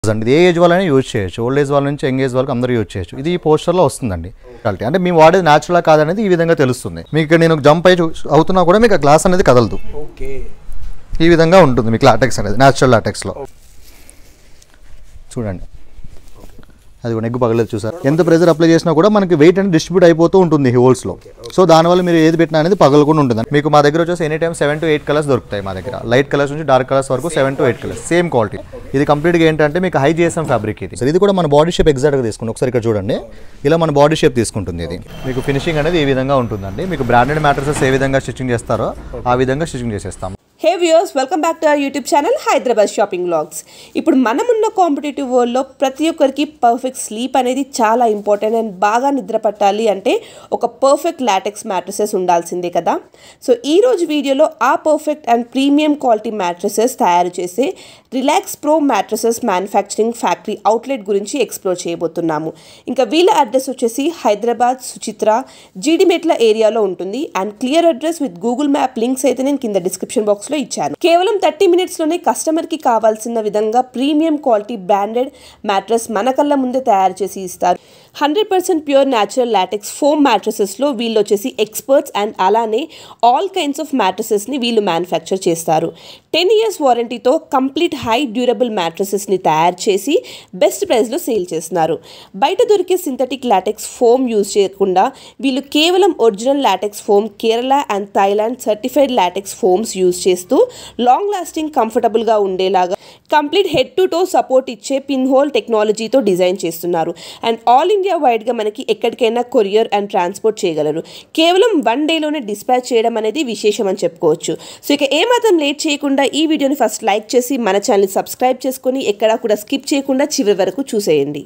అండి ఇది ఏ ఏజ్ వాళ్ళని యూజ్ చేయొచ్చు ఓల్డ్ ఏజ్ వాళ్ళ నుంచి యంగ్ ఏజ్ వాళ్ళకి అందరూ యూజ్ చేయొచ్చు ఇది ఈ పోస్టర్లో వస్తుందండి క్వాలిటీ అంటే మేము వాడేది న్యాచురల్ కాదనేది ఈ విధంగా తెలుస్తుంది మీకు ఇక్కడ నేను జంప్ అయి చూ- అవుతున్నా కూడా మీకు ఆ గ్లాస్ అనేది కదలదు ఓకే ఈ విధంగా ఉంటుంది మీకు లాటెక్స్ అనేది న్యాచురల్ లాటెక్స్లో చూడండి అది కూడా ఎగ్గు పగలేదు చూసారు ఎంత ప్రెజర్ అప్లై చేసినా కూడా మనకి వెయిట్ అనేది డిస్ట్రిబ్యూట్ అయిపోతూ ఉంటుంది హోల్స్లో సో దానివల్ల మీరు ఏది పెట్టినా అనేది పగలకుండా ఉంటుంది మీకు మా దగ్గర వచ్చేసి any time seven to eight colours దొరుకుతాయి మా దగ్గర లైట్ కలర్స్ నుంచి డార్క్ కలర్స్ వరకు seven to eight colours same quality ఇది కంప్లీట్గా ఏంటంటే మీకు హై జిఎస్ఎం ఫ్యాబ్రిక్ ఇది సో ఇది కూడా మన బాడీ షేప్ ఎగ్జాక్ట్గా తీసుకుంది ఒకసారి ఇక్కడ చూడండి ఇలా మన బాడీ షేప్ తీసుకుంటుంది ఇది మీకు ఫినిషింగ్ అనేది ఈ విధంగా ఉంటుందండి మీకు బ్రాండెడ్ మ్యాట్రసెస్ ఏ విధంగా స్టిచ్చింగ్ చేస్తారో ఆ విధంగా స్టిచ్చింగ్ చేసేస్తాం hey viewers welcome back to our YouTube channel Hyderabad shopping vlogs ఇప్పుడు మనమున్న కాంపిటేటివ్ వరల్డ్లో ప్రతి ఒక్కరికి పర్ఫెక్ట్ స్లీప్ అనేది చాలా ఇంపార్టెంట్ అండ్ బాగా నిద్ర పట్టాలి అంటే ఒక పర్ఫెక్ట్ లాటెక్స్ మ్యాట్రసెస్ ఉండాల్సిందే కదా సో ఈ రోజు వీడియోలో ఆ perfect and premium quality mattresses తయారు చేసే relax pro mattresses manufacturing factory outlet గురించి ఎక్స్ప్లోర్ చేయబోతున్నాము ఇంకా వీళ్ళ అడ్రస్ వచ్చేసి హైదరాబాద్ సుచిత్ర జీడిమెట్ల ఏరియాలో ఉంటుంది and clear address with Google map links అయితే నేను కింద డిస్క్రిప్షన్ బాక్స్ లో ఇచ్చాను కేవలం థర్టీ మినిట్స్ లోనే కస్టమర్ కి కావాల్సిన విధంగా ప్రీమియం క్వాలిటీ బ్రాండెడ్ మ్యాట్రస్ మన కళ్ళ ముందే తయారు చేసి ఇస్తారు hundred percent pure natural latex foam మ్యాట్రసెస్లో వీళ్ళు వచ్చేసి ఎక్స్పర్ట్స్ అండ్ అలానే ఆల్ కైండ్స్ ఆఫ్ మ్యాట్రసెస్ని వీళ్ళు మ్యానుఫ్యాక్చర్ చేస్తారు టెన్ ఇయర్స్ వారంటీతో కంప్లీట్ హై డ్యూరబుల్ మ్యాట్రసెస్ని తయారు చేసి బెస్ట్ ప్రైస్లో సేల్ చేస్తున్నారు బయట దొరికే సింథటిక్ లాటెక్స్ ఫోమ్ యూజ్ చేయకుండా వీళ్ళు కేవలం original latex foam Kerala and Thailand certified latex foams use చేస్తూ లాంగ్ లాస్టింగ్ కంఫర్టబుల్గా ఉండేలాగా complete head to toe support ఇచ్చే పిన్ హోల్ టెక్నాలజీతో డిజైన్ చేస్తున్నారు అండ్ ఆల్ ఇండియా వైడ్గా మనకి ఎక్కడికైనా కొరియర్ అండ్ ట్రాన్స్పోర్ట్ చేయగలరు కేవలం వన్ డేలోనే డిస్పాచ్ చేయడం అనేది విశేషం అని చెప్పుకోవచ్చు సో ఇక ఏమాత్రం లేట్ చేయకుండా ఈ వీడియోని ఫస్ట్ లైక్ చేసి మన ఛానల్ సబ్స్క్రైబ్ చేసుకొని ఎక్కడా కూడా స్కిప్ చేయకుండా చివరి వరకు చూసేయండి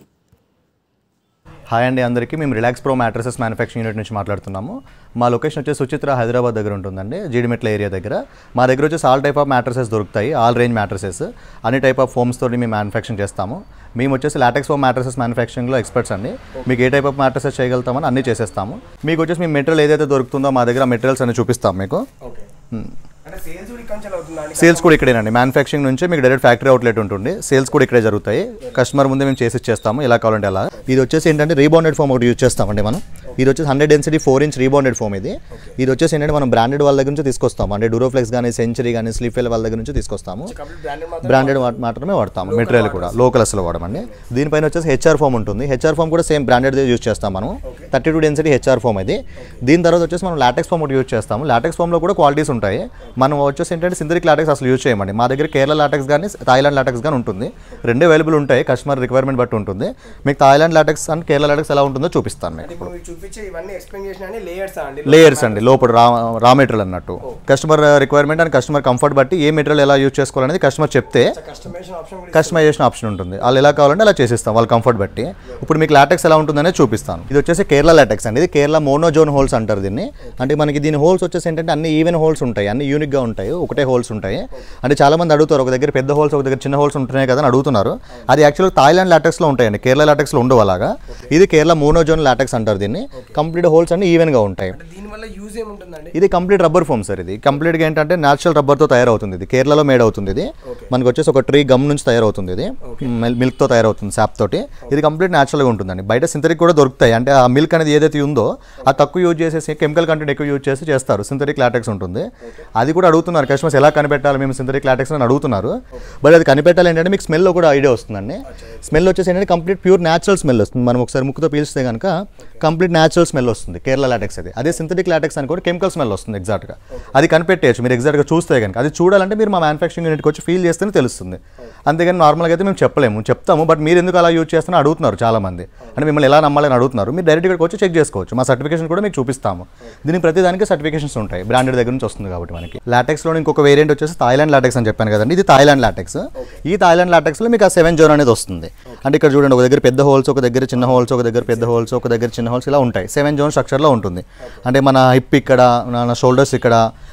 హాయ్ అండి అందరికీ మేము relax pro mattresses manufacturing unit నుంచి మాట్లాడుతున్నాము మా లొకేషన్ వచ్చేసి సుచిత్ర హైదరాబాద్ దగ్గర ఉంటుందండి జీడిమెట్ల ఏరియా దగ్గర మా దగ్గర వచ్చేసి ఆల్ టైప్ ఆఫ్ మ్యాట్రసెస్ దొరుకుతాయి ఆల్ రేంజ్ మ్యాట్రసెస్ అన్ని టైప్ ఆఫ్ ఫోమ్స్ తోటి మేము మ్యానుఫ్యాక్చరింగ్ చేస్తాము మేము వచ్చేసి లాటెక్స్ ఫోమ్ మ్యాట్రసెస్ మ్యానుఫ్యాక్చరింగ్లో ఎక్స్పర్ట్స్ అండి మీకు ఏ టైప్ ఆఫ్ మ్యాట్రసెస్ చేయగలుగుతామని అన్ని చేసేస్తాము మీకు వచ్చేసి మీ మెటీరియల్ ఏదైతే దొరుకుతుందో మా దగ్గర మెటీరియల్స్ అన్ని చూపిస్తాం మీకు ఓకే అంటే సేల్స్ కూడా ఇక్కడ నుంచి అవుతుందా అండి సేల్స్ కూడా ఇక్కడేనండి మ్యానుఫ్యాక్చరింగ్ నుంచి మీకు డైరెక్ట్ ఫ్యాక్టరీ అవుట్లెట్ ఉంటుంది సేల్స్ కూడా ఇక్కడే జరుగుతాయి కస్టమర్ ముందే మేము చేసి ఇచ్చేస్తాము ఎలా కావాలంటే అలా ఇది వచ్చేసి ఏంటంటే రీబౌండెడ్ ఫోమ్ ఒకటి యూజ్ చేస్తామండి మనం ఇది వచ్చేసి hundred density four inch rebounded foam ఇది ఇది వచ్చేసి ఏంటంటే మనం బ్రాండెడ్ వాళ్ళ దగ్గర నుంచి తీసుకొస్తాము అంటే డూరోఫ్లెక్స్ కానీ సెంచరీ కానీ స్లీఫెల్ వాళ్ళ దగ్గర నుంచి తీసుకొస్తాము కంప్లీట్ బ్రాండెడ్ మాత్రం బ్రాండెడ్ మాత్రమే వాడతాము మెటీరియల్ కూడా లోకల్ అసలు వాడమండి దీనిపైన వచ్చేసి హెచ్ఆర్ ఫోమ్ ఉంటుంది హెచ్ఆర్ ఫోమ్ కూడా సేమ్ బ్రాండెడ్ యూజ్ చేస్తాం మనం thirty two density HR foam ఇది దీని తర్వాత వచ్చేసి మనం లాటెక్స్ ఫోమ్ ఒకటి యూజ్ చేస్తాము లాటెక్స్ ఫోమ్లో కూడా క్వాలిటీస్ ఉంటాయి మనం వచ్చేసి ఏంటంటే సింథటిక్ లాటెక్స్ అసలు యూజ్ చేయమండి మా దగ్గర కేరళ లాటెక్స్ కానీ థాయిలాండ్ లాటెక్స్ కానీ ఉంటుంది రెండు అవైలబుల్ ఉంటాయి కస్టమర్ రిక్వైర్మెంట్ బట్టి ఉంటుంది మీకు Thailand latex and Kerala latex ఎలా ఉంటుందో చూపిస్తాను మీకు ఇప్పుడు మీరు చూపించే ఇవన్నీ ఎక్స్ప్లెయిన్ చేసిన అన్ని లేయర్స్ అండి లేయర్స్ అండి లోపల రా రా మెటీరియల్ అన్నట్టు customer requirement and customer comfort బట్టి ఏ మెటీరియల్ ఎలా యూజ్ చేసుకోవాలనేది కస్టమర్ చెప్తే కస్టమైజేషన్ ఆప్షన్ కూడా కస్టమైజేషన్ ఆప్షన్ ఉంటుంది వాళ్ళు ఎలా కావాలంటే అలా చేసిస్తాం వాళ్ళ కంఫర్ట్ బట్టి ఇప్పుడు మీకు లాటెక్స్ ఎలా ఉంటుందనేది చూపిస్తాను ఇది వచ్చేసి కేరళ లాటెక్స్ అండి ఇది కేరళ మోనోజోన్ హోల్స్ అంటారు దీన్ని అంటే మనకి దీని హోల్స్ వచ్చేసి ఏంటంటే అన్ని ఈవెన్ హోల్స్ ఉంటాయి అన్ని యూనిక్గా ఉంటాయి ఒకటే హోల్స్ ఉంటాయి అంటే చాలా మంది అడుగుతారు ఒక దగ్గర పెద్ద హోల్స్ ఒక దగ్గర చిన్న హోల్స్ ఉంటున్నాయి కదా అని అడుగుతున్నారు అది యాక్చువల్గా థాయిలాండ్ లాటెక్స్లో ఉంటాయండి కేరళ లాటెక్స్లో ఉండవు అలాగా ఇది కేరళ మోనోజోన్ లాటెక్స్ అంటారు దీన్ని కంప్లీట్ హోల్స్ అన్ని ఈవెన్గా ఉంటాయి అంటే దీనివల్ల యూజ్ ఏముంటుందండి ఇది కంప్లీట్ రబ్బర్ ఫోమ్ సార్ ఇది కంప్లీట్గా ఏంటంటే న్యాచురల్ రబ్బర్తో తయారవుతుంది ఇది కేరళలో మేడ్ అవుతుంది ఇది మనకి వచ్చేసి ఒక ట్రీ గమ్ నుంచి తయారవుతుంది ఇది మిల్- మిల్క్తో తయారవుతుంది శాప్ తోటి ఇది కంప్లీట్ న్యాచురల్గా ఉంటుందండి బయట సింథటిక్ కూడా దొరుకుతాయి అంటే ఆ మిల్క్ అనేది ఏదైతే ఉందో ఆ తక్కువ యూజ్ చేసేసి కెమికల్ కంటెంట్ ఎక్కువ యూజ్ చేసి చేస్తారు సింథటిక్ లాటెక్స్ ఉంటుంది అది కూడా అడుగుతున్నారు కస్టమర్స్ ఎలా కనిపెట్టాలి మేము సింథటిక్ లాటెక్స్ అని అడుగుతున్నారు బట్ అది కనిపెట్టాలి ఏంటంటే మీకు స్మెల్లో కూడా ఐడియా వస్తుందండి స్మెల్ వచ్చేసి ఏంటంటే కంప్లీట్ ప్యూర్ న్యాచురల్ స్మెల్ వస్తుంది మనం ఒకసారి ముక్కుతో పీల్స్తే కనుక కంప్లీట్ న్యాచురల్ స్మెల్ వస్తుంది కేరళ లాటెక్స్ అది అదే సింథటిక్ లాటెక్స్ అని కూడా కెమికల్ స్మెల్ వస్తుంది ఎగ్జాక్ట్గా అది కనిపెట్టేయచ్చు మీరు ఎగ్జాక్ట్గా చూస్తే కనుక అది చూడాలంటే మీరు మా మ్యానుఫ్యాక్చరింగ్ యూనిట్కి వచ్చి ఫీల్ చేస్తేనే తెలుస్తుంది అంతేగాని నార్మల్గా అయితే మేము చెప్పలేము చెప్తాము బట్ మీరు ఎందుకు అలా యూజ్ చేస్తున్నా అడుగుతున్నారు చాలా మంది అంటే మిమ్మల్ని ఎలా నమ్మాలని అడుగుతున్నారు మీరు డైరెక్ట్ ఇక్కడికి వచ్చి చెక్ చేసుకోవచ్చు మా సర్టిఫికేషన్ కూడా మీకు చూపిస్తాము దీనికి ప్రతి దానికి సర్టిఫికేషన్స్ ఉంటాయి బ్రాండెడ్ దగ్గర నుంచి వస్తుంది కాబట్టి మనకి లాటెక్స్లో ఇంకొక వేరియంట్ వచ్చేసి థాయిలాండ్ లాటెక్స్ అని చెప్పాను కదండి ఇది థాయిలాండ్ లాటెక్స్ ఈ థాయిలాండ్ లాటెక్స్లో మీకు ఆ సెవెన్ జోన్ అనేది వస్తుంది అంటే ఇక్కడ చూడండి ఒక దగ్గర పెద్ద హోల్స్ ఒక దగ్గర చిన్న హోల్స్ ఒక దగ్గర పెద్ద హోల్స్ ఒక దగ్గర చిన్న హోల్స్ ఇలా ఉంటాయి సెవెన్ జోన్ స్ట్రక్చర్లో ఉంటుంది అంటే మన హిప్ ఇక్కడ మన షోల్డర్స్ ఇక్కడ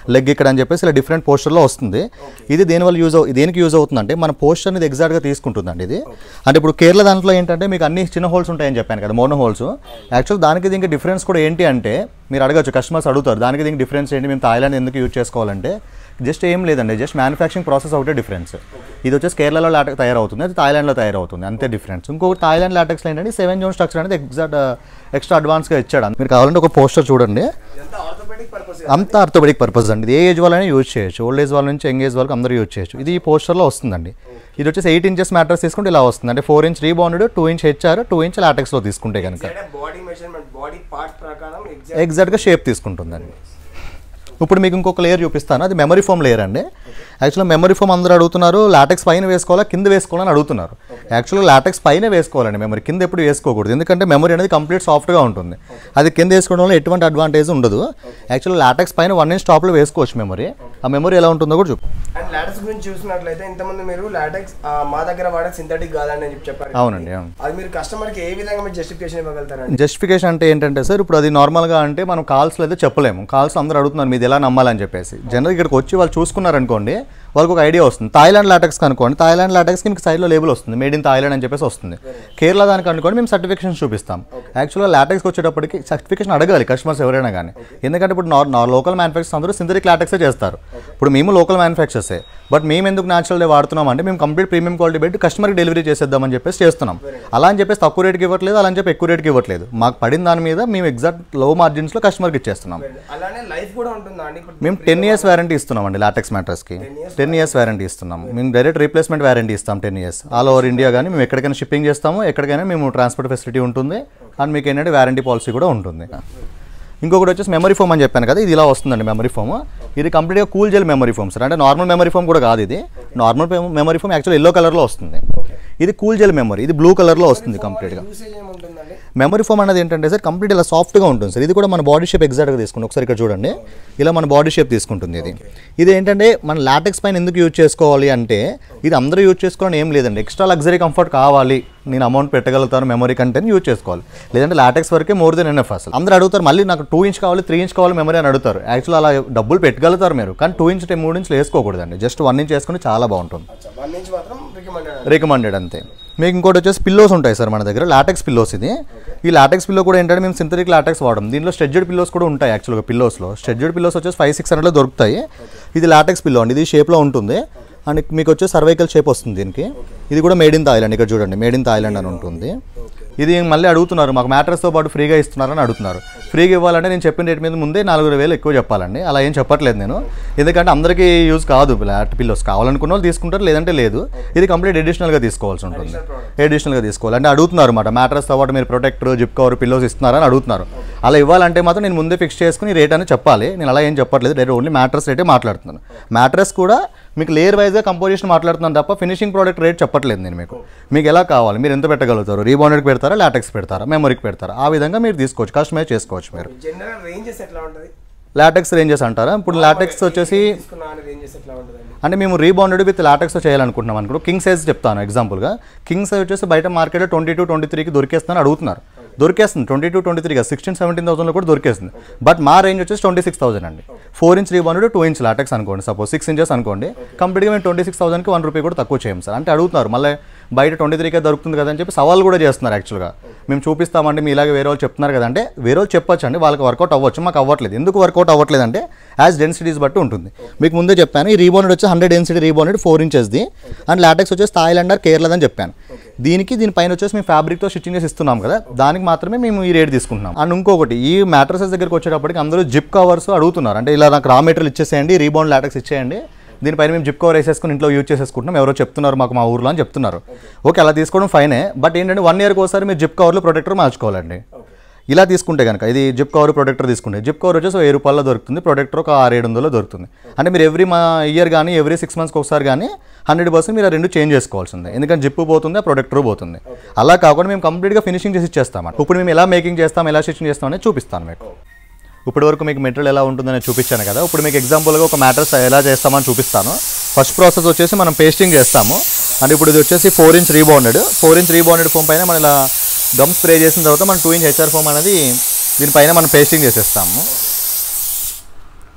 లెగ్ ఇక్కడ అని చెప్పేసి ఇలా డిఫరెంట్ పోస్టర్లో వస్తుంది ఇది దేనివల్ల యూజ్ అవు దేనికి యూజ్ అవుతుందంటే మన పోస్టర్ అనేది ఎగ్జాక్ట్గా తీసుకుంటుందండి ఇది అంటే ఇప్పుడు కేరళ దాంట్లో ఏంటంటే మీకు అన్ని చిన్న హోల్స్ ఉంటాయని చెప్పాను కదా మోనో హోల్స్ యాక్చువల్ దానికి దీనికి డిఫరెన్స్ కూడా ఏంటి అంటే మీరు అడగచ్చు కస్టమర్స్ అడుగుతారు దానికి దీనికి డిఫరెన్స్ ఏంటి మేము థాయిలాండ్ ఎందుకు యూజ్ చేసుకోవాలంటే జస్ట్ ఏం లేదండి జస్ట్ మ్యానుఫ్యాక్చరింగ్ ప్రాసెస్ ఒకటే డిఫరెన్స్ ఇది వచ్చేసి కేరళలో లాటెక్స్ తయారవుతుంది అది థాయిలాండ్లో తయారవుతుంది అంతే డిఫరెన్స్ ఇంకొకటి థాయిలాండ్ లాటెక్స్లో ఏంటంటే సెవెన్ జోన్ స్ట్రక్చర్ అనేది ఎగ్జాక్ట్ ఎక్స్ట్రా అడ్వాన్స్గా ఇచ్చాడు మీరు కావాలంటే ఒక పోస్టర్ చూడండి ఇదంతా ఆర్థోపెడిక్ పర్పస్ అంతా ఆర్థోపెడిక్ పర్పస్ అండి ఇది ఏ ఏజ్ వాళ్ళైనా యూజ్ చేయొచ్చు ఓల్డ్ ఏజ్ వాళ్ళ నుంచి యంగ్ ఏజ్ వాళ్ళకి అందరూ యూజ్ చేయొచ్చు ఇది ఈ పోస్టర్లో వస్తుందండి ఇది వచ్చేసి ఎయిట్ ఇంచెస్ మ్యాటర్స్ తీసుకుంటే ఇలా వస్తుంది అంటే four inch rebounded two inch HR two inch లాటెక్స్లో తీసుకుంటే కనుక బాడీ మెజర్మెంట్ బాడీ పార్ట్ ప్రకారం ఎగ్జాక్ట్ ఎగ్జాక్ట్గా షేప్ తీసుకుంటుందండి ఇప్పుడు మీకు ఇంకొక లేయర్ చూపిస్తాను అది మెమరీ ఫోమ్ లేయర్ అండి యాక్చువల్గా మెమరీ ఫోమ్ అందరూ అడుగుతున్నారు లాటెక్స్ పైన వేసుకోవాలా కింద వేసుకోవాలని అడుగుతున్నారు యాక్చువల్గా లాటెక్స్ పైన వేసుకోవాలండి మెమరీ కింద ఎప్పుడు వేసుకోకూడదు ఎందుకంటే మెమరీ అనేది కంప్లీట్ సాఫ్ట్గా ఉంటుంది అది కింద వేసుకోవడం వల్ల ఎటువంటి అడ్వాంటేజ్ ఉండదు యాక్చువల్గా లాటెక్స్ పైన వన్ ఇంచ్ టాప్లో వేసుకోవచ్చు మెమరీ ఆ మెమరీ ఎలా ఉంటుందో కూడా చూపు అండ్ లాటెక్స్ గురించి చూసినట్లయితే ఇంతకుముందు మీరు లాటెక్స్ మా దగ్గర వాడే సింథటిక్ కాదని చెప్పి చెప్పారు అవునండి అవును అది మీరు కస్టమర్కి ఏ విధంగా మీరు జస్టిఫికేషన్ ఇవ్వగలుగుతారండి జస్టిఫికేషన్ అంటే ఏంటంటే సార్ ఇప్పుడు అది నార్మల్గా అంటే మనం కాల్స్లో అయితే చెప్పలేము కాల్స్ అందరూ అడుగుతున్నారు మీది ఎలా నమ్మాలని చెప్పేసి జనరల్ ఇక్కడికి వచ్చి వాళ్ళు చూసుకున్నారనుకోండి వాళ్ళకి ఒక ఐడియా వస్తుంది థాయిలాండ్ లాటెక్స్ అనుకోండి థాయిలాండ్ లాటెక్స్కి మీకు సైడ్లో లేబుల్ వస్తుంది మేడ్ ఇన్ థాయిలాండ్ అని చెప్పేసి వస్తుంది కేరళ దానికి అనుకోండి మేము సర్టిఫికేషన్ చూపిస్తాం యాక్చువల్గా లాటెక్స్కి వచ్చేటప్పటికి సర్టిఫికేషన్ అడగాలి కస్టమర్స్ ఎవరైనా కానీ ఎందుకంటే ఇప్పుడు నార్ లోకల్ మ్యానుఫ్యాక్చర్స్ అందరూ సింథటిక్ లాటెక్సే చేస్తారు ఇప్పుడు మేము లోకల్ మ్యానుఫ్యాక్చర్సే బట్ మేము ఎందుకు న్యాచురల్ వాడుతున్నాం అంటే మేము కంప్లీట్ ప్రీమియం క్వాలిటీ పెట్టి కస్టమర్కి డెలివరీ చేసేద్దామని చెప్పేసి చేస్తున్నాం అలా అని చెప్పేసి తక్కువ రేట్కి ఇవ్వట్లేదు అలా అని చెప్పి ఎక్కువ రేట్కి ఇవ్వట్లేదు మాకు పడిన దాని మీద మేము ఎగ్జాక్ట్ లో మార్జిన్స్లో కస్టమర్కి ఇచ్చేస్తున్నాం అలానే లైఫ్ కూడా ఉంటుందా అండి ఇప్పుడు మేము టెన్ ఇయర్స్ వారంటీ ఇస్తున్నాం అండి లాటెక్స్ మ్యాటర్స్కి టెన్ ఇయర్స్ వారంటీ ఇస్తున్నాం మేము డైరెక్ట్ రీప్లేస్మెంట్ వారంటీ ఇస్తాం ten years all over India కానీ మేము ఎక్కడికైనా షిప్పింగ్ చేస్తాము ఎక్కడికైనా మేము ట్రాన్స్పోర్ట్ ఫెసిలిటీ ఉంటుంది అండ్ మీకు ఏంటంటే వారంటీ పాలసీ కూడా ఉంటుంది ఇంకొకటి వచ్చేసి మెమరీ ఫోమ్ అని చెప్పాను కదా ఇది ఇలా వస్తుందండి మెమరీ ఫోమ్ ఇది కంప్లీట్గా cool gel memory foam sir అంటే నార్మల్ మెమరీ ఫోమ్ కూడా కాదు ఇది normal memory foam actual yellow కలర్లో వస్తుంది ఇది కూల్ జెల్ మెమరీ ఇది బ్లూ కలర్లో వస్తుంది కంప్లీట్గా యూసేజ్ ఏముంటుందండి మెమరీ ఫోమ్ అనేది ఏంటంటే సార్ కంప్లీట్ ఇలా సాఫ్ట్గా ఉంటుంది సార్ ఇది కూడా మన బాడీ షేప్ ఎగ్జాక్ట్గా తీసుకుంటుంది ఒకసారి ఇక్కడ చూడండి ఇలా మన బాడీ షేప్ తీసుకుంటుంది ఇది ఇది ఏంటంటే మన లాటెక్స్ పైన ఎందుకు యూజ్ చేసుకోవాలి అంటే ఇది అందరూ యూజ్ చేసుకోవాలని ఏం లేదండి ఎక్స్ట్రా లగ్జరీ కంఫర్ట్ కావాలి నేను అమౌంట్ పెట్టగలుగుతాను మెమరీ కంటెంట్ యూజ్ చేసుకోవాలి లేదంటే లాటెక్స్ వరకే మోర్ దెన్ ఎన్ఎఫ్ అసలు అందరూ అడుగుతారు మళ్ళీ నాకు టూ ఇంచ్ కావాలి త్రీ ఇంచ్ కావాలి మెమరీ అని అడుగుతారు యాక్చువల్ అలా డబ్బులు పెట్టగలుగుతారు మీరు కానీ టూ ఇంచ్ మూడు ఇంచ్లు వేసుకోకూడదండి జస్ట్ వన్ ఇంచ్ వేసుకుని చాలా బాగుంటుంది వన్ ఇంచ్ మాత్రం రికమెండెడ్ రికమెండెడ్ అంతే మీకు ఇంకోటి వచ్చేసి పిల్లోస్ ఉంటాయి సార్ మన దగ్గర లాటెక్స్ పిల్లోస్ ఇది ఈ లాటెక్స్ పిల్లో కూడా ఏంటంటే మేము సింథటిక్ లాటెక్స్ వాడడం దీనిలో స్టెడ్జెడ్ పిల్లోస్ కూడా ఉంటాయి యాక్చువల్గా పిల్లోస్లో స్టెడ్జెడ్ పిల్లోస్ వచ్చేసి ఫైవ్ సిక్స్ హండ్రెడ్లో దొరుకుతాయి ఇది లాటెక్స్ పిల్లో అండి ఇది షేప్లో ఉంటుంది అండ్ మీకు వచ్చే సర్వైకల్ షేప్ వస్తుంది దీనికి ఇది కూడా మేడ్ ఇన్ థాయిలాండ్ ఇక్కడ చూడండి మేడ్ ఇన్ థాయిలాండ్ అని ఉంటుంది ఇది మళ్ళీ అడుగుతున్నారు మాకు మ్యాట్రస్తో పాటు ఫ్రీగా ఇస్తున్నారని అడుగుతున్నారు ఫ్రీగా ఇవ్వాలంటే నేను చెప్పిన రేట్ మీద ముందే నాలుగు వేలు ఎక్కువ చెప్పాలండి అలా ఏం చెప్పట్లేదు నేను ఎందుకంటే అందరికీ యూజ్ కాదు లాట్ పిల్లోస్ కావాలనుకున్న వాళ్ళు తీసుకుంటారు లేదంటే లేదు ఇది కంప్లీట్ అడిషనల్గా తీసుకోవాల్సి ఉంటుంది అడిషనల్గా తీసుకోవాలి అంటే అడుగుతున్నారు అనమాట మ్యాట్రస్తో పాటు మీరు ప్రొటెక్టర్ జిప్ కవర్ పిల్లోస్ ఇస్తున్నారని అడుగుతున్నారు అలా ఇవ్వాలంటే మాత్రం నేను ముందే ఫిక్స్ చేసుకుని రేట్ అని చెప్పాలి నేను అలా ఏం చెప్పట్లేదు డైరెక్ట్ ఓన్లీ మ్యాట్రస్ రేటే మాట్లాడుతున్నాను మ్యాట్రస్ కూడా మీకు లేయర్ వైజ్గా కంపోజిషన్ మాట్లాడుతున్నాను తప్ప ఫినిషింగ్ ప్రోడక్ట్ రేట్ చెప్పట్లేదు నేను మీకు మీకు ఎలా కావాలి మీరు ఎంత పెట్టగలుగుతారు రీబౌండెడ్కి పెడతారా లాటెక్స్ పెడతారా మెమరీకి పెడతారా ఆ విధంగా మీరు తీసుకోవచ్చు కస్టమైజ్ చేసుకోవచ్చు మీరు జనరల్ రేంజెస్ ఎట్లా ఉంటుంది లాటెక్స్ రేంజెస్ అంటారా ఇప్పుడు లాటెక్స్ వచ్చేసి తీసుకున్నా రేంజెస్ ఎట్లా ఉంటుందండి అంటే మేము రీబౌండెడ్ విత్ లాటెక్స్ చేయాలనుకుంటున్నాం అనుకో కింగ్ సైజ్ చెప్తాను ఎగ్జాంపుల్గా కింగ్ సైజ్ వచ్చేసి బయట మార్కెట్లో ట్వంటీ టూ ట్వంటీ త్రీకి దొరికేస్తుందని అడుగుతున్నారు దొరికేస్తుంది ట్వంటీ టూ ట్వంటీ త్రీగా సిక్స్టీన్ సెవెంటీన్ థౌసండ్లో కూడా దొరికేస్తుంది బట్ మా రేంజ్ వచ్చేసి ట్వంటీ సిక్స్ థౌసండ్ అండి four inch rebounded two inch latex అనుకోండి సపోజ్ సిక్స్ ఇంచెస్ అనుకోండి కంప్లీట్గా మేము ట్వంటీ సిక్స్ థౌసండ్కి వన్ రూపీ కూడా తక్కువ చేయం సార్ అంటే అడుగుతున్నారు మళ్ళీ బయట ట్వంటీ త్రీకే దొరుకుతుంది కదా అని చెప్పి సవాల్ కూడా చేస్తున్నారు యాక్చువల్గా మేము చూపిస్తామండి మీ ఇలాగే వేరే వాళ్ళు చెప్తున్నారు కదంటే వేరే వాళ్ళు చెప్పొచ్చు అండి వాళ్ళకి వర్కౌట్ అవ్వచ్చు మాకు అవ్వట్లేదు ఎందుకు వర్కౌట్ అవ్వట్లేదు అంటే యాజ్ డెన్సిటీస్ బట్టి ఉంటుంది మీకు ముందే చెప్పాను ఈ రీబౌండెడ్ వచ్చి హండ్రెడ్ డెన్సిటీ రీబౌండెడ్ ఫోర్ ఇంచెస్ది అండ్ లాటెక్స్ వచ్చేసి థాయిలాండ్ ఆర్ కేరళ అని చెప్పాను దీనికి దీనిపైన వచ్చేసి మేము ఫ్యాబ్రిక్తో స్టిచ్చింగ్ చేసి ఇస్తున్నాం కదా దానికి మాత్రమే మేము ఈ రేట్ తీసుకుంటున్నాం అండ్ ఇంకొకటి ఈ మ్యాట్రసెస్ దగ్గరికి వచ్చేటప్పటికి అందరూ జిప్ కవర్స్ అడుగుతున్నారు అంటే ఇలా నాకు రా మెటీరియల్ ఇచ్చేసేయండి రీబౌండ్ లాటెక్స్ ఇచ్చేయండి దీనిపైన మేము జిప్ కవర్ వేసేసుకుని ఇంట్లో యూజ్ చేసేసుకుంటున్నాం ఎవరో చెప్తున్నారు మాకు మా ఊర్లో అని చెప్తున్నారు ఓకే అలా తీసుకోవడం ఫైనే బట్ ఏంటంటే వన్ ఇయర్కి ఒకసారి మీరు జిప్ కవర్లు ప్రొటెక్టర్ మార్చుకోవాలండి ఇలా తీసుకుంటే కనుక ఇది జిప్ కవర్ ప్రొటెక్టర్ తీసుకుంటే జిప్ కవర్ వచ్చేసి వెయ్యి రూపాయల్లో దొరుకుతుంది ప్రొటెక్టర్ ఒక ఆరు ఏడు వందలు దొరుకుతుంది అంటే మీరు ఎవ్రీ మా ఇయర్ కానీ ఎవ్రీ సిక్స్ మంత్స్కి ఒకసారి కానీ హండ్రెడ్ పర్సెంట్ మీరు ఆ రెండు చేంజ్ చేసుకోవాల్సిందే ఎందుకంటే జిప్ పోతుంది ఆ ప్రొటెక్టర్ పోతుంది అలా కాకుండా మేము కంప్లీట్గా ఫినిషింగ్ చేసి ఇచ్చేస్తాం ఇప్పుడు మేము ఎలా మేకింగ్ చేస్తాం ఎలా స్టిచ్చింగ్ చేస్తాం అనేది చూపిస్తాను మీకు ఇప్పటి వరకు మీకు మెటీరియల్ ఎలా ఉంటుందని చూపించాను కదా ఇప్పుడు మీకు ఎగ్జాంపుల్గా ఒక మ్యాటర్స్ ఎలా చేస్తామని చూపిస్తాను ఫస్ట్ ప్రాసెస్ వచ్చేసి మనం పేస్టింగ్ చేస్తాము అంటే ఇప్పుడు ఇది వచ్చేసి four inch rebounded four inch rebounded foam పైన మనం ఇలా గమ్ స్ప్రే చేసిన తర్వాత మనం టూ ఇంచ్ హెచ్ఆర్ ఫోమ్ అనేది దీనిపైన మనం పేస్టింగ్ చేసేస్తాము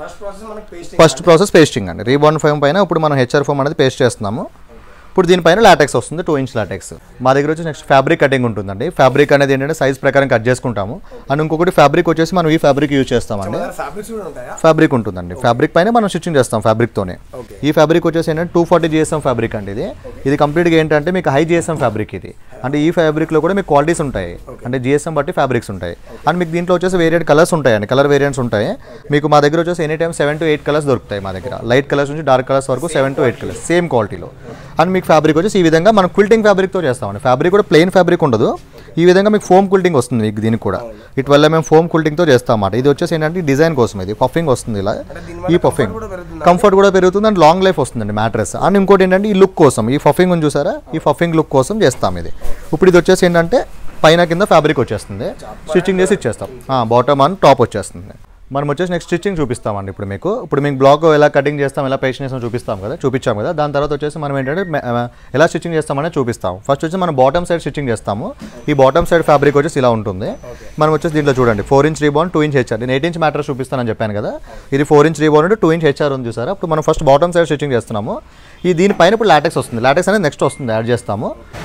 ఫస్ట్ ప్రాసెస్ మనకి పేస్టింగ్ ఫస్ట్ ప్రాసెస్ పేస్టింగ్ అండి రీబాండ్ ఫోమ్ పైన ఇప్పుడు మనం హెచ్ఆర్ ఫోమ్ అనేది పేస్ట్ చేస్తున్నాము ఇప్పుడు దీనిపైన లాటెక్స్ వస్తుంది టూ ఇంచ్ లాటెక్స్ మా దగ్గర వచ్చి నెక్స్ట్ ఫ్యాబ్రిక్ కటింగ్ ఉంటుందండి ఫ్యాబ్రిక్ అనేది ఏంటంటే సైజ్ ప్రకారం కట్ చేసుకుంటాము అండ్ ఇంకొకటి ఫ్యాబ్రిక్ వచ్చేసి మనం ఈ ఫ్యాబ్రిక్ యూజ్ చేస్తామండి ఫ్యాబ్రిక్స్ కూడా ఉంటాయా ఫ్యాబ్రిక్ ఉంటుందండి ఫ్యాబ్రిక్ పైన మనం స్టిచ్చింగ్ చేస్తాం ఫ్యాబ్రిక్ తోనే Okay. ఈ ఫ్యాబ్రిక్ వచ్చేసి ఏంటంటే టూ ఫార్టీ జిఎస్ఎం ఫ్యాబ్రిక్ అండి ఇది ఇది కంప్లీట్గా ఏంటంటే మీకు హై జిఎస్ఎం ఫ్యాబ్రిక్ ఇది అంటే ఈ ఫ్యాబ్రిక్ లో కూడా మీకు క్వాలిటీస్ ఉంటాయి అంటే జిఎస్ఎం బట్టి ఫ్యాబ్రిక్స్ ఉంటాయి అండ్ మీకు దీంట్లో వచ్చేసి వేరియంట్ కలర్స్ ఉంటాయండి కలర్ వేరియంట్స్ ఉంటాయి మీకు మా దగ్గర వచ్చేసి any time seven to eight colours దొరుకుతాయి మా దగ్గర లైట్ కలర్స్ నుంచి డార్క్ కలర్స్ వరకు seven to eight colours same క్వాలిటీలో అండ్ మీకు ఫ్యాబ్రిక్ వచ్చేసి ఈ విధంగా మనం క్విల్టింగ్ ఫ్యాబ్రిక్తో చేస్తామండి ఫ్యాబ్రిక్ కూడా ప్లెయిన్ ఫ్యాబ్రిక్ ఉండదు ఈ విధంగా మీకు ఫోమ్ కుల్టింగ్ వస్తుంది మీకు దీనికి కూడా ఇటు వల్ల మేము ఫోమ్ కుల్టింగ్తో చేస్తాం అన్నమాట ఇది వచ్చేసి ఏంటంటే డిజైన్ కోసం ఇది పఫింగ్ వస్తుంది ఇలా ఈ పఫింగ్ కంఫర్ట్ కూడా పెరుగుతుంది అండ్ లాంగ్ లైఫ్ వస్తుందండి మ్యాట్రెస్ అండ్ ఇంకోటి ఏంటంటే ఈ లుక్ కోసం ఈ పఫింగ్ ఉంది చూసారా ఈ పఫింగ్ లుక్ కోసం చేస్తాం ఇది ఇప్పుడు ఇది వచ్చేసి ఏంటంటే పైన కింద ఫ్యాబ్రిక్ వచ్చేస్తుంది స్టిచ్చింగ్ చేసి ఇచ్చేస్తాం బాటమ్ అండ్ టాప్ వచ్చేస్తుంది మనం వచ్చేసి నెక్స్ట్ స్టిచ్చింగ్ చూపిస్తామండి ఇప్పుడు మీకు ఇప్పుడు మీకు బ్లాక్ ఎలా కటింగ్ చేస్తాం ఎలా పేస్ట్ చేస్తాం చూపిస్తాం కదా చూపించాం కదా దాని తర్వాత వచ్చేసి మనం ఏంటంటే మె- ఆ, ఎలా స్టిచ్చింగ్ చేస్తామనే చూపిస్తాం ఫస్ట్ వచ్చి మనం బాటమ్ సైడ్ స్టిచ్చింగ్ చేస్తాము ఈ బాటమ్ సైడ్ ఫ్యాబ్రిక్ వచ్చేసి ఇలా ఉంటుంది మనం వచ్చేసి దీంట్లో చూడండి four inch rebond two inch HR నేను ఎయిట్ ఇంచ్ మ్యాటర్ చూపిస్తానని చెప్పాను కదా ఇది four inch rebond two inch HR ఉంది చూసారా ఇప్పుడు మనం ఫస్ట్ బాటమ్ సైడ్ స్టిచ్చింగ్ చేస్తున్నాము ఈ దీనిపైన ఇప్పుడు లాటెక్స్ వస్తుంది లాటెక్స్ అనేది నెక్స్ట్ వస్తుంది యాడ్ చేస్తాము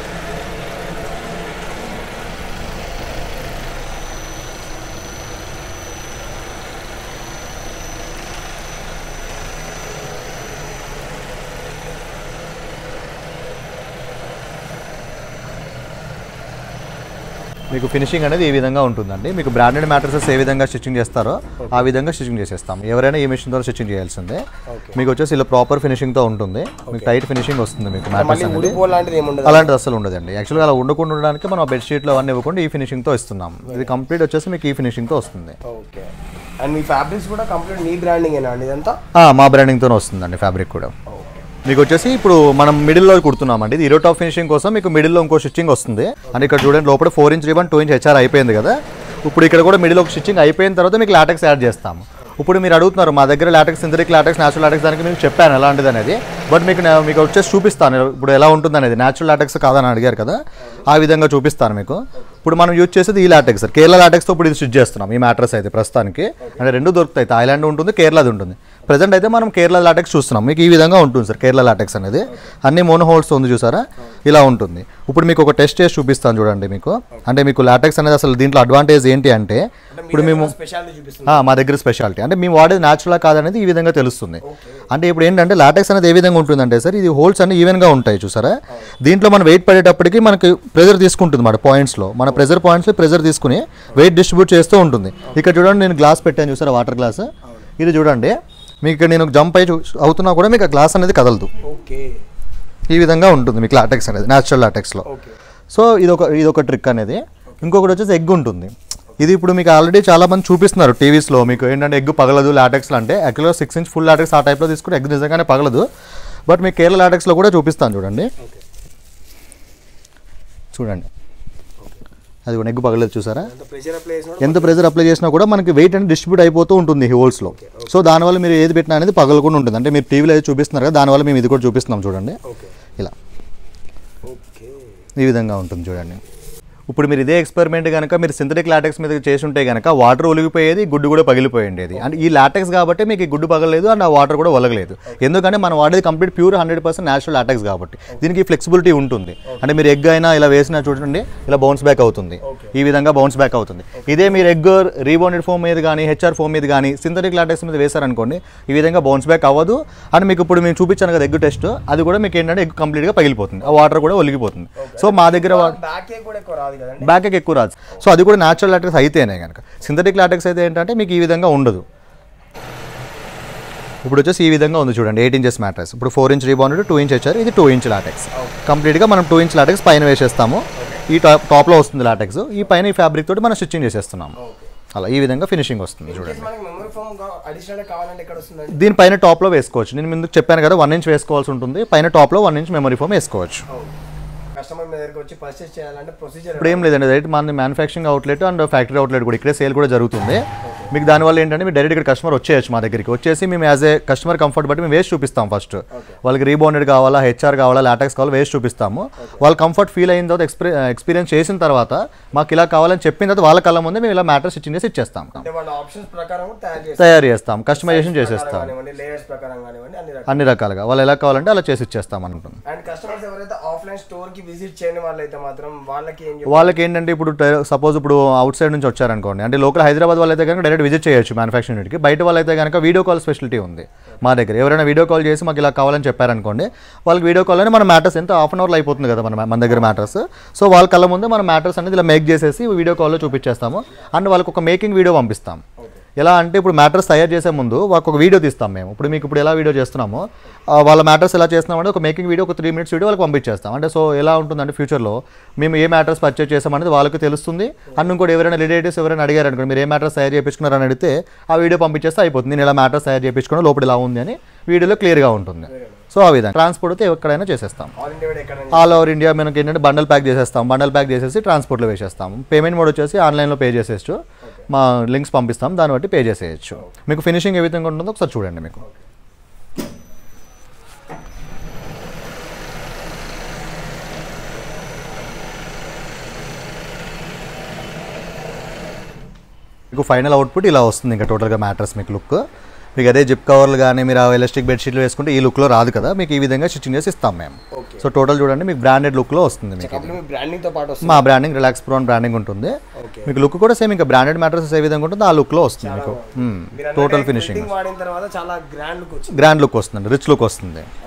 మీకు ఫినిషింగ్ అనేది ఈ విధంగా ఉంటుందండి మీకు బ్రాండెడ్ మ్యాట్రసెస్ ఏ విధంగా స్టిచ్చింగ్ చేస్తారో ఆ విధంగా స్టిచ్చింగ్ చేసేస్తాం ఎవరైనా ఈ మిషన్ ద్వారా స్టిచ్చింగ్ చేయాల్సిందే మీకు వచ్చేసి ఇలా ప్రాపర్ ఫినిషింగ్తో ఉంటుంది మీకు టైట్ ఫినిషింగ్ వస్తుంది మీకు మ్యాట్రస్ మళ్ళీ అనేది ఊడిపో లాంటిది ఏమి ఉండదు అలాంటిది అసలు ఉండదండి యాక్చువల్గా అలా ఉండకుండా ఉండడానికి మనం బెడ్షీట్లో అవన్నీ ఇవ్వకుండా ఈ ఫినిషింగ్తో ఇస్తున్నాం ఇది కంప్లీట్ వచ్చేసి మీకు ఈ ఫినిషింగ్తో వస్తుంది ఓకే అండ్ మీ ఫ్యాబ్రిక్స్ కూడా కంప్లీట్ మీ బ్రాండింగ్ ఏనా అండి ఇదంతా ఆ, మా బ్రాండింగ్తోనే వస్తుందండి ఫ్యాబ్రిక్ కూడా మీకు వచ్చేసి ఇప్పుడు మనం మిడిల్లో కుడుతున్నామండి ఇది ఇరో టాప్ ఫినిషింగ్ కోసం మీకు మిడిల్లో ఇంకో స్టిచ్చింగ్ వస్తుంది అంటే ఇక్కడ చూడండి లోపల four inch rebond two inch HR అయిపోయింది కదా ఇప్పుడు ఇక్కడ కూడా మిడిల్ ఒక స్టిచ్చింగ్ అయిపోయిన తర్వాత మీకు లాటెక్స్ యాడ్ చేస్తాము ఇప్పుడు మీరు అడుగుతున్నారు మా దగ్గర latex synthetic latex natural latex దానికి మీకు చెప్పాను ఎలాంటిది అనేది బట్ మీకు నేను మీకు వచ్చేసి చూపిస్తాను ఇప్పుడు ఎలా ఉంటుంది అనేది న్యాచురల్ లాటెక్స్ కాదని అడిగారు కదా ఆ విధంగా చూపిస్తాను మీకు ఇప్పుడు మనం యూజ్ చేసేది ఈ లాటెక్స్ సార్ కేరళ లాటెక్స్తో ఇప్పుడు ఇది స్టిచ్ చేస్తున్నాం ఈ మ్యాట్రస్ అయితే ప్రస్తుతానికి అంటే రెండు దొరుకుతాయి థాయిలాండ్ ఉంటుంది కేరళది ఉంటుంది ప్రజెంట్ అయితే మనం కేరళ లాటెక్స్ చూస్తున్నాం మీకు ఈ విధంగా ఉంటుంది సార్ కేరళ లాటెక్స్ అనేది అన్ని మోనో హోల్స్ ఉంది చూసారా ఇలా ఉంటుంది ఇప్పుడు మీకు ఒక టెస్ట్ చేసి చూపిస్తాను చూడండి మీకు అంటే మీకు లాటెక్స్ అనేది అసలు దీంట్లో అడ్వాంటేజ్ ఏంటి అంటే ఇప్పుడు మేము స్పెషాలిటీ చూపిస్తుంది ఆ, మా దగ్గర స్పెషాలిటీ అంటే మేము వాడేది న్యాచురల్ కాదనేది ఈ విధంగా తెలుస్తుంది అంటే ఇప్పుడు ఏంటంటే లాటెక్స్ అనేది ఏ విధంగా ఉంటుందంటే సార్ ఇది హోల్స్ అన్ని ఈవెన్గా ఉంటాయి చూసారా దీంట్లో మనం వెయిట్ పడేటప్పటికి మనకి ప్రెజర్ తీసుకుంటుంది మాట పాయింట్స్లో మన ప్రెజర్ పాయింట్స్లో ప్రెజర్ తీసుకుని వెయిట్ డిస్ట్రిబ్యూట్ చేస్తూ ఉంటుంది ఇక్కడ చూడండి నేను గ్లాస్ పెట్టాను చూసారా వాటర్ గ్లాస్ ఇది చూడండి మీకు ఇక్కడ నేను జంప్ అయి చూ- అవుతున్నా కూడా మీకు ఆ గ్లాస్ అనేది కదలదు ఓకే ఈ విధంగా ఉంటుంది మీకు లాటెక్స్ అనేది న్యాచురల్ లాటెక్స్లో ఓకే సో ఇది ఒక ఇది ఒక ట్రిక్ అనేది ఇంకొకటి వచ్చేసి ఎగ్ ఉంటుంది ఇది ఇప్పుడు మీకు ఆల్రెడీ చాలా మంది చూపిస్తున్నారు టీవీస్లో మీకు ఏంటంటే ఎగ్ పగలదు లాటెక్స్లో అంటే యాక్చువల్గా సిక్స్ ఇంచ్ ఫుల్ లాటెక్స్ ఆ టైప్లో తీసుకుంటే ఎగ్ నిజంగానే పగలదు బట్ మీకు కేరళ లాటెక్స్లో కూడా చూపిస్తాను చూడండి చూడండి అది కూడా ఎగ్ పగలదు చూసారా అంత ప్రెషర్ అప్లై చేసిన ఎంత ప్రెజర్ అప్లై చేసినా కూడా మనకి వెయిట్ అనేది డిస్ట్రిబ్యూట్ అయిపోతూ ఉంటుంది హోల్స్లో సో దానివల్ల మీరు ఏది పెట్టినా అనేది పగలకుండా ఉంటుంది అంటే మీరు టీవీలో ఏది చూపిస్తున్నారు కదా దానివల్ల మేము ఇది కూడా చూపిస్తున్నాం చూడండి ఓకే ఇలా ఓకే ఈ విధంగా ఉంటుంది చూడండి ఇప్పుడు మీరు ఇదే ఎక్స్పెరిమెంట్ కనుక మీరు సింథటిక్ లాటెక్స్ మీద చేసి ఉంటే కనుక వాటర్ ఒలిగిపోయేది గుడ్డు కూడా పగిలిపోయిండేది అంటే ఈ లాటెక్స్ కాబట్టి మీకు ఈ గుడ్డు పగలలేదు అండ్ ఆ వాటర్ కూడా ఒలగలేదు ఎందుకంటే మనం వాడేది complete pure hundred percent natural latex కాబట్టి దీనికి ఫ్లెక్సిబిలిటీ ఉంటుంది అంటే మీరు ఎగ్ అయినా ఇలా వేసినా చూడండి ఇలా బౌన్స్ బ్యాక్ అవుతుంది ఈ విధంగా బౌన్స్ బ్యాక్ అవుతుంది ఇదే మీరు ఎగ్ రీబౌండెడ్ ఫోమ్ మీద కానీ హెచ్ఆర్ ఫోమ్ మీద కానీ సింథటిక్ లాటెక్స్ మీద వేశారనుకోండి ఈ విధంగా బౌన్స్ బ్యాక్ అవ్వదు అండ్ మీకు ఇప్పుడు మేము చూపించాను కదా ఎగ్ టెస్ట్ అది కూడా మీకు ఏంటంటే ఎగ్ కంప్లీట్గా పగిలిపోతుంది ఆ వాటర్ కూడా ఒలిగిపోతుంది సో మా దగ్గర వా- బ్యాక్ ఏ కూడా ఎక్కువ రాదు కదండి బ్యాక్ ఎక్కువ రాదు సో అది కూడా న్యాచురల్ లాటెక్స్ అయితేనే కనుక సింథటిక్ లాటెక్స్ అయితే ఏంటంటే మీకు ఈ విధంగా ఉండదు ఇప్పుడు వచ్చేసి ఈ విధంగా ఉంది చూడండి ఎయిట్ ఇంచెస్ మ్యాట్రస్ ఇప్పుడు four inch rebonded two inch వచ్చారు ఇది టూ ఇంచ్ లాటెక్స్ కంప్లీట్గా మనం టూ ఇంచ్ లాటెక్స్ పైన వేసేస్తాము ఈ టాప్ టాప్లో వస్తుంది లాటెక్స్ ఈ పైన ఈ ఫ్యాబ్రిక్ తోటి మనం స్టిచ్చింగ్ చేసేస్తున్నాము అలా ఈ విధంగా ఫినిషింగ్ వస్తుంది చూడండి మనకి మెమరీ ఫోమ్ అడిషనల్ కావాలంటే ఎక్కడ వస్తుందండి దీనిపైన టాప్లో వేసుకోవచ్చు నేను ముందుకు చెప్పాను కదా వన్ ఇంచ్ వేసుకోవాల్సి ఉంటుంది పైన టాప్లో వన్ ఇంచ్ మెమరీ ఫోమ్ వేసుకోవచ్చు కస్టమర్ మీ దగ్గరికి వచ్చి పర్చేస్ చేయాలంటే ప్రొసీజర్ ఇప్పుడు ఏం లేదండి డైరెక్ట్ మన manufacturing outlet and factory outlet కూడా ఇక్కడే సేల్ కూడా జరుగుతుంది మీకు దానివల్ల ఏంటంటే మీరు డైరెక్ట్ ఇక్కడ కస్టమర్ వచ్చేయచ్చు మా దగ్గరికి వచ్చేసి మేము యాజ్ ఏ కస్టమర్ కంఫర్ట్ బట్టి మేము వేస్ట్ చూపిస్తాం ఫస్ట్ వాళ్ళకి రీబౌండెడ్ కావాలా హెచ్ఆర్ కావాలా లాటాక్స్ కావాలా వేస్ట్ చూపిస్తాము వాళ్ళు కంఫర్ట్ ఫీల్ అయిన తర్వాత ఎక్స్పీ ఎక్స్పీరియన్స్ చేసిన తర్వాత మాకు ఇలా కావాలని చెప్పిన తర్వాత వాళ్ళ కళ్ళ ముందే మేము ఇలా మ్యాటర్ స్టిచ్చింగ్ చేసి ఇచ్చేస్తాం అంటే వాళ్ళ ఆప్షన్స్ ప్రకారం కూడా తయారు చేస్తారు తయారు చేస్తాం కస్టమైజేషన్ చేసేస్తాం కానివ్వండి లేయర్స్ ప్రకారం కానివ్వండి అన్ని రకాలు అన్ని రకాలుగా వాళ్ళు ఎలా కావాలంటే అలా చేసి ఇచ్చేస్తాం అనుకుంటున్నాం అండ్ కస్టమర్స్ ఎవరైతే ఆఫ్లైన్ స్టోర్ కి విజిట్ చేయని వాళ్ళైతే మాత్రం వాళ్ళకి ఏం వాళ్ళకి ఏంటంటే ఇప్పుడు సపోజ్ ఇప్పుడు అవుట్ సైడ్ నుంచి వచ్చారనుకోండి అంటే లోకల్ హైదరాబాద్ వాళ్ళైతే కనుక డైరెక్ట్ విజిట్ చేయొచ్చు మ్యానుఫ్యాక్చరింగ్ యూనిట్కి బయట వాళ్ళైతే కనుక వీడియో కాల్ ఫెసిలిటీ ఉంది మా దగ్గర ఎవరైనా వీడియో కాల్ చేసి మాకు ఇలా కావాలని చెప్పారనుకోండి వాళ్ళకి వీడియో కాల్ అని మన మ్యాటర్స్ ఎంత హాఫ్ అన్ అవర్లో అయిపోతుంది కదా మన మన దగ్గర మ్యాటర్స్ సో వాళ్ళ కళ్ళ ముందే మన మ్యాటర్స్ అనేది ఇలా మేక్ చేసేసి వీడియో కాల్లో చూపించేస్తాము అండ్ వాళ్ళకి ఒక మేకింగ్ వీడియో పంపిస్తాం ఎలా అంటే ఇప్పుడు మ్యాటర్స్ తయారు చేసే ముందు వాళ్ళకి ఒక వీడియో తీస్తాం మేము ఇప్పుడు మీకు ఇప్పుడు ఎలా వీడియో చేస్తున్నామో ఆ, వాళ్ళ మ్యాటర్స్ ఎలా చేస్తున్నామంటే ఒక మేకింగ్ వీడియో ఒక త్రీ మినిట్స్ వీడియో వాళ్ళకి పంపించేస్తాం అంటే సో ఎలా ఉంటుందంటే ఫ్యూచర్లో మేము ఏ మ్యాటర్స్ పర్చేస్ చేసామనేది వాళ్ళకి తెలుస్తుంది అండ్ ఇంకోటి ఎవరైనా రిలేటివ్స్ ఎవరైనా అడిగారు అనుకోండి మీరు ఏ మ్యాటర్స్ తయారు చేయించుకున్నారని అడిగితే ఆ వీడియో పంపించేస్తే అయిపోతుంది నేను ఇలా మ్యాటర్స్ తయారు చేయించుకున్నా లోపల ఇలా ఉంది అని వీడియోలో క్లియర్గా ఉంటుంది సో ఆ విధంగా ట్రాన్స్పోర్ట్ అయితే ఎక్కడైనా చేసేస్తాం ఆల్ ఇండియా ఎక్కడ ఆల్ ఓవర్ ఇండియా మనకి ఏంటంటే బండల్ ప్యాక్ చేసేస్తాం బండల్ ప్యాక్ చేసేసి ట్రాన్స్పోర్ట్లో వేసేస్తాం పేమెంట్ మోడ్ వచ్చేసి ఆన్లైన్లో పే చేసేయచ్చు మా లింక్స్ పంపిస్తాం దాన్ని బట్టి పే చేసేయచ్చు మీకు ఫినిషింగ్ ఏ విధంగా ఉంటుందో ఒకసారి చూడండి మీకు మీకు ఫైనల్ అవుట్పుట్ ఇలా వస్తుంది ఇంకా టోటల్గా మ్యాట్రస్ మీకు లుక్ మీకు అదే జిప్ కవర్లు కానీ మీరు ఆ ఎలాస్టిక్ బెడ్షీట్లు వేసుకుంటే ఈ లుక్లో రాదు కదా మీకు ఈ విధంగా స్టిచ్చింగ్ చేసి ఇస్తాం మేము Okay. సో టోటల్ చూడండి మీకు బ్రాండెడ్ లుక్లో వస్తుంది మీకు ఇది. కంపెనీ బ్రాండింగ్ తో పాటు వస్తుంది మా బ్రాండింగ్ రిలాక్స్ ప్రోన్ బ్రాండింగ్ ఉంటుంది Okay. మీకు లుక్ కూడా సేమ్ ఇంకా బ్రాండెడ్ మ్యాట్రస్ ఏ విధంగా ఉంటుందో ఆ లుక్లో వస్తుంది మీకు మీరు టోటల్ అన్నట్టు ఫినిషింగ్ printing వాడిన తర్వాత చాలా గ్రాండ్ లుక్ వచ్చింది గ్రాండ్ లుక్ వస్తుంది రిచ్ లుక్ వస్తుంది